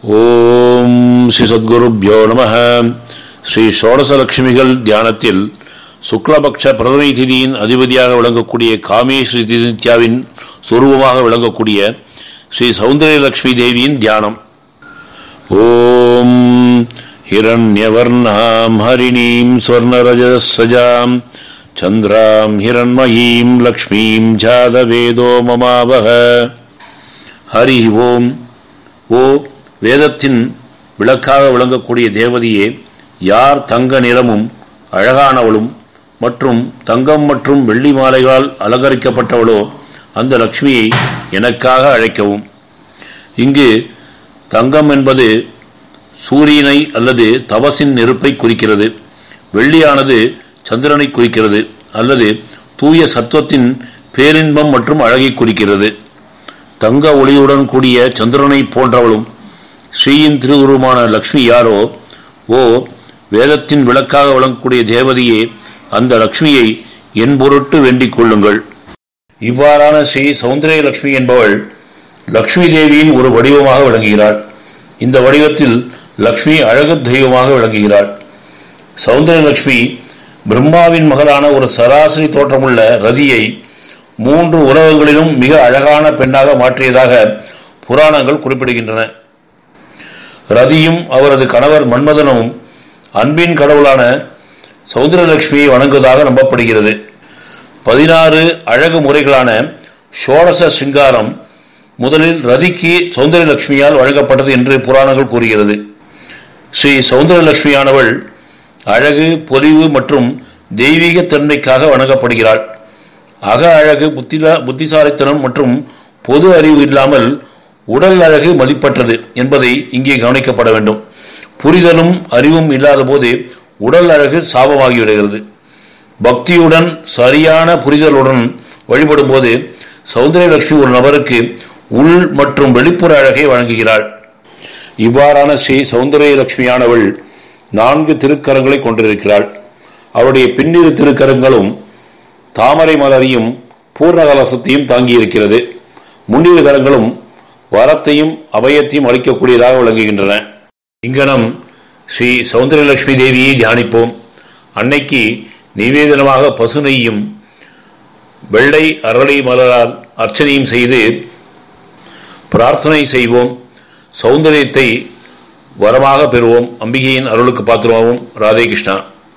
ஓம் ஸ்ரீ சத்குருப்யோ நம ஸ்ரீ ஷோடசலட்சுமிகள் தியானத்தில் சுக்லபக்ஷ பிரதமை திதியின் அதிபதியாக விளங்கக்கூடிய காமேஸ்வரி திதித்யாவின் சொரூபமாக விளங்கக்கூடிய ஸ்ரீ சௌந்தரியலட்சுமி தேவியின் தியானம் ஓம் ஹிரண்யவர்ணாம் ஹரிணீம் ஸ்வர்ணரஜசஜாம் சந்திராம் ஹிரண்மயீம் லக்ஷ்மீம் ஜாதவேதோ மமாவக ஹரி ஓம் ஓ வேதத்தின் விளக்காக விளங்கக்கூடிய தேவதையே யார் தங்க நிறமும் அழகானவளும் மற்றும் தங்கம் மற்றும் வெள்ளி மாலைகளால் அலங்கரிக்கப்பட்டவளோ அந்த லக்ஷ்மியை எனக்காக அழைக்கவும் இங்கு தங்கம் என்பது சூரியனை அல்லது தவசின் நெருப்பை குறிக்கிறது வெள்ளியானது சந்திரனை குறிக்கிறது அல்லது தூய சத்துவத்தின் பேரின்பம் மற்றும் அழகை குறிக்கிறது தங்க ஒளியுடன் கூடிய சந்திரனை போன்றவளும் ஸ்ரீயின் திருவுருவமான லக்ஷ்மி யாரோ ஓ வேதத்தின் விளக்காக விளங்கக்கூடிய தேவதையே அந்த லக்ஷ்மியை என் பொருட்டு வேண்டிக் கொள்ளுங்கள் இவ்வாறான ஸ்ரீ சௌந்தரிய லட்சுமி என்பவள் லக்ஷ்மி தேவியின் ஒரு வடிவமாக விளங்குகிறாள் இந்த வடிவத்தில் லக்ஷ்மி அழகு தெய்வமாக விளங்குகிறாள் சௌந்தரிய லட்சுமி பிரம்மாவின் மகளான ஒரு சராசரி தோற்றமுள்ள ரதியை மூன்று உலகங்களிலும் மிக அழகான பெண்ணாக மாற்றியதாக புராணங்கள் குறிப்பிடுகின்றன ரதியும் அவரது கணவர் மன்மதனும் அன்பின் கடவுளான சௌந்தரலட்சுமியை வணங்குவதாக நம்பப்படுகிறது பதினாறு அழகு முறைகளான ஷோடச சிங்காரம் முதலில் ரதிக்கு சௌந்தரலட்சுமியால் வழங்கப்பட்டது என்று புராணங்கள் கூறுகிறது ஸ்ரீ சௌந்தரலட்சுமியானவள் அழகு பொலிவு மற்றும் தெய்வீக தன்மைக்காக வணங்கப்படுகிறாள் அக அழகு புத்தில புத்திசாலித்தனம் மற்றும் பொது அறிவு இல்லாமல் உடல் அழகு மதிப்பற்றது என்பதை இங்கே கவனிக்கப்பட வேண்டும் புரிதலும் அறிவும் இல்லாத போது உடல் அழகு சாபமாகிவிடுகிறது பக்தியுடன் சரியான புரிதலுடன் வழிபடும் போது சௌந்தரியலட்சுமி ஒரு நபருக்கு உள் மற்றும் வெளிப்புற அழகை வழங்குகிறாள் இவ்வாறான ஸ்ரீ சௌந்தரியலட்சுமியானவள் நான்கு திருக்கரங்களை கொண்டிருக்கிறாள் அவருடைய பின்னிரு திருக்கரங்களும் தாமரை மலரையும் பூர்ணகலசத்தையும் தாங்கியிருக்கிறது முன்னிரு கரங்களும் வரத்தையும் அபயத்தையும் அளிக்கக்கூடியதாக விளங்குகின்றன இங்கனம் ஸ்ரீ சௌந்தரலட்சுமி தேவியை தியானிப்போம் அன்னைக்கு நிவேதனமாக பசு நெய்யும் வெள்ளை அரளி மலரால் அர்ச்சனையும் செய்து பிரார்த்தனை செய்வோம் சௌந்தரியத்தை வரமாக பெறுவோம் அம்பிகையின் அருளுக்கு பாத்திரமாவும் ராதே கிருஷ்ணா